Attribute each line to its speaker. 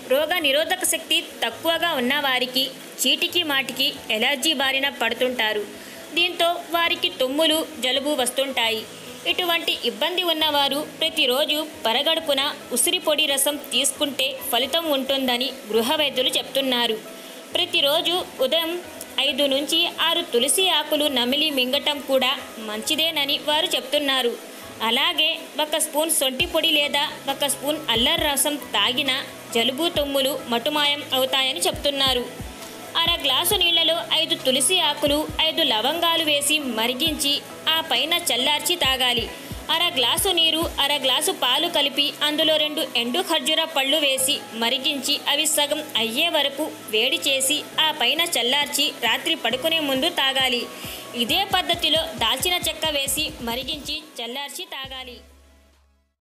Speaker 1: రోగ నిరోధక శక్తి తక్కువగా ఉన్నవారికి చీటికి మాటికి ఎలర్జీ బారిన పడుతుంటారు దీంతో వారికి తుమ్ములు జలుబు వస్తుంటాయి ఇటువంటి ఇబ్బంది ఉన్నవారు ప్రతిరోజు పరగడుపున ఉసిరి పొడి రసం తీసుకుంటే ఫలితం ఉంటుందని గృహ వైద్యులు చెప్తున్నారు ప్రతిరోజు ఉదయం ఐదు నుంచి ఆరు తులసి ఆకులు నమిలి మింగటం కూడా మంచిదేనని వారు చెప్తున్నారు అలాగే ఒక స్పూన్ సొంటి పొడి లేదా ఒక స్పూన్ అల్లర్ రసం తాగిన జలుబు తుమ్ములు మటుమాయం అవుతాయని చెప్తున్నారు అర గ్లాసు నీళ్లలో ఐదు తులసి ఆకులు ఐదు లవంగాలు వేసి మరిగించి ఆ పైన చల్లార్చి తాగాలి అర గ్లాసు నీరు అర గ్లాసు పాలు కలిపి అందులో రెండు ఎండు ఖర్జూర పళ్ళు వేసి మరిగించి అవి సగం అయ్యే వరకు వేడి చేసి ఆ పైన చల్లార్చి రాత్రి పడుకునే ముందు తాగాలి ఇదే పద్ధతిలో దాల్చిన చెక్క వేసి మరిగించి చల్లార్చి తాగాలి